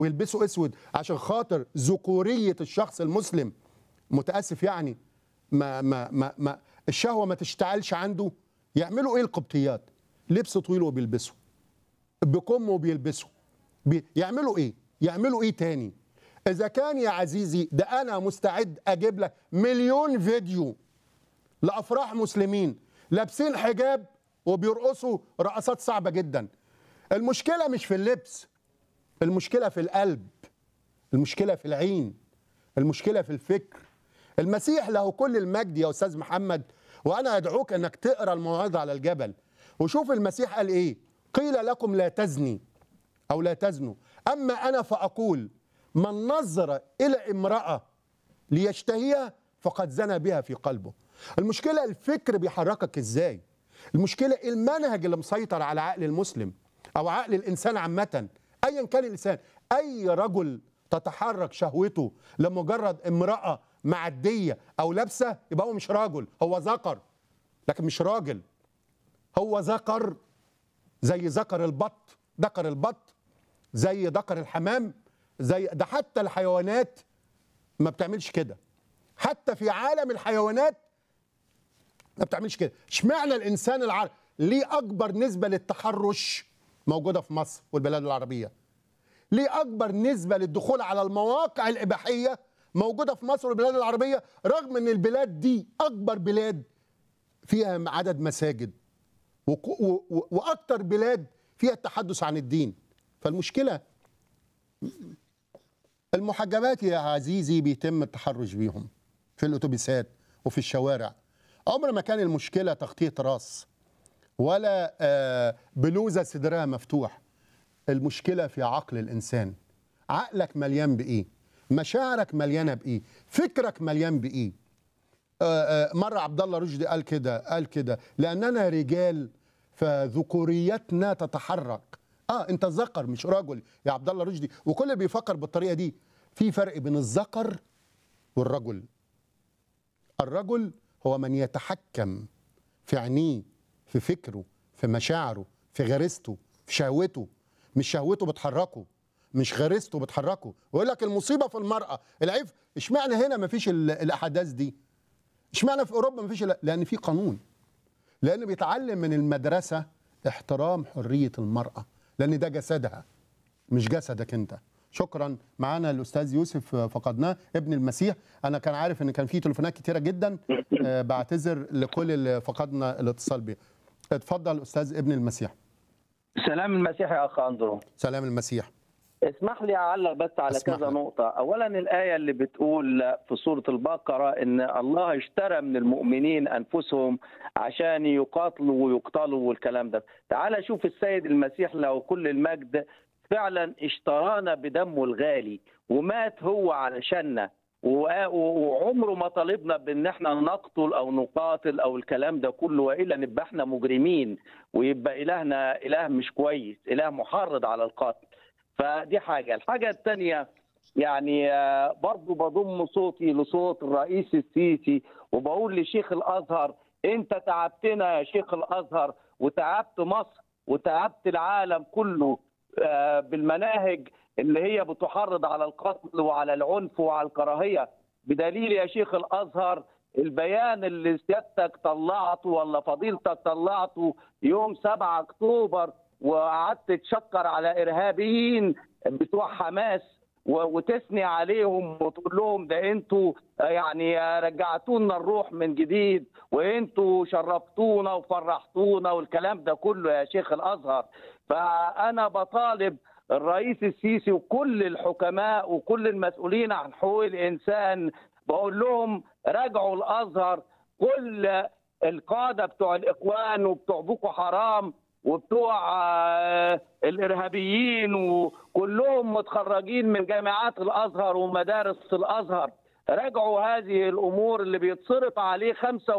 ويلبسوا اسود عشان خاطر ذكوريه الشخص المسلم متاسف يعني ما ما ما, ما الشهوه ما تشتعلش عنده يعملوا ايه القبطيات لبس طويل وبيلبسوا بكم وبيلبسوا بي يعملوا ايه يعملوا ايه تاني اذا كان يا عزيزي ده انا مستعد اجيب لك مليون فيديو لافراح مسلمين لابسين حجاب وبيرقصوا رقصات صعبه جدا المشكله مش في اللبس المشكله في القلب المشكله في العين المشكله في الفكر المسيح له كل المجد يا استاذ محمد وانا ادعوك انك تقرا الموعظه على الجبل وشوف المسيح قال ايه قيل لكم لا تزني او لا تزنوا اما انا فاقول من نظر الى امراه ليشتهيها فقد زنى بها في قلبه المشكله الفكر بيحركك ازاي المشكله المنهج اللي مسيطر على عقل المسلم او عقل الانسان عامه ايا كان الانسان اي رجل تتحرك شهوته لمجرد امراه معديه او لابسه يبقى هو مش راجل هو ذكر لكن مش راجل هو ذكر زي ذكر البط ذكر البط زي ذكر الحمام زي ده حتى الحيوانات ما بتعملش كده حتى في عالم الحيوانات ما بتعملش كده اشمعنى الانسان العربي ليه اكبر نسبه للتحرش موجوده في مصر والبلاد العربيه ليه اكبر نسبه للدخول على المواقع الاباحيه موجوده في مصر والبلاد العربيه رغم ان البلاد دي اكبر بلاد فيها عدد مساجد وك- و- و- واكتر بلاد فيها التحدث عن الدين فالمشكله المحجبات يا عزيزي بيتم التحرش بيهم في الاتوبيسات وفي الشوارع عمر ما كان المشكله تغطيه راس ولا آه، بلوزه صدرها مفتوح المشكله في عقل الانسان عقلك مليان بايه مشاعرك مليانه بايه فكرك مليان بايه آه، آه، مره عبد الله رشدي قال كده قال كده لاننا رجال فذكوريتنا تتحرك اه انت ذكر مش رجل يا عبد الله رشدي وكل اللي بيفكر بالطريقه دي في فرق بين الذكر والرجل الرجل هو من يتحكم في عينيه في فكره في مشاعره في غريزته في شهوته مش شهوته بتحركه مش غريزته بتحركه ويقول لك المصيبه في المراه العيب اشمعنى هنا ما فيش الاحداث دي اشمعنى في اوروبا ما فيش لان في قانون لان بيتعلم من المدرسه احترام حريه المراه لان ده جسدها مش جسدك انت شكرا معانا الاستاذ يوسف فقدناه ابن المسيح انا كان عارف ان كان في تليفونات كتيره جدا آه، بعتذر لكل اللي فقدنا الاتصال بيه اتفضل استاذ ابن المسيح سلام المسيح يا اخ اندرو سلام المسيح اسمح لي اعلق بس على اسمح كذا لك. نقطة أولا الآية اللي بتقول في سورة البقرة إن الله اشترى من المؤمنين أنفسهم عشان يقاتلوا ويقتلوا والكلام ده تعال شوف السيد المسيح له كل المجد فعلا اشترانا بدمه الغالي ومات هو علشاننا و- وعمره ما طالبنا بان احنا نقتل او نقاتل او الكلام ده كله والا نبقى احنا مجرمين ويبقى الهنا اله مش كويس اله محرض على القتل فدي حاجه الحاجه الثانيه يعني آه، برضو بضم صوتي لصوت الرئيس السيسي وبقول لشيخ الازهر انت تعبتنا يا شيخ الازهر وتعبت مصر وتعبت العالم كله آه، بالمناهج اللي هي بتحرض على القتل وعلى العنف وعلى الكراهيه بدليل يا شيخ الازهر البيان اللي سيادتك طلعته ولا فضيلتك طلعته يوم 7 اكتوبر وقعدت تشكر على ارهابيين بتوع حماس و- وتثني عليهم وتقول لهم ده انتوا يعني رجعتونا الروح من جديد وانتوا شرفتونا وفرحتونا والكلام ده كله يا شيخ الازهر فانا بطالب الرئيس السيسي وكل الحكماء وكل المسؤولين عن حقوق الانسان بقول لهم راجعوا الازهر كل القاده بتوع الاخوان وبتوع بوكو حرام وبتوع آه، الارهابيين وكلهم متخرجين من جامعات الازهر ومدارس الازهر راجعوا هذه الامور اللي بيتصرف عليه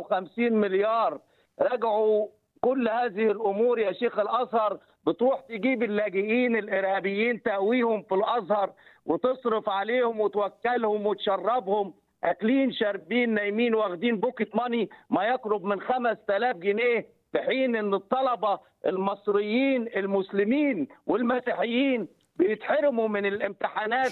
55 مليار راجعوا كل هذه الامور يا شيخ الازهر بتروح تجيب اللاجئين الارهابيين تقويهم في الازهر وتصرف عليهم وتوكلهم وتشربهم اكلين شاربين نايمين واخدين بوكيت ماني ما يقرب من 5000 جنيه في حين ان الطلبه المصريين المسلمين والمسيحيين بيتحرموا من الامتحانات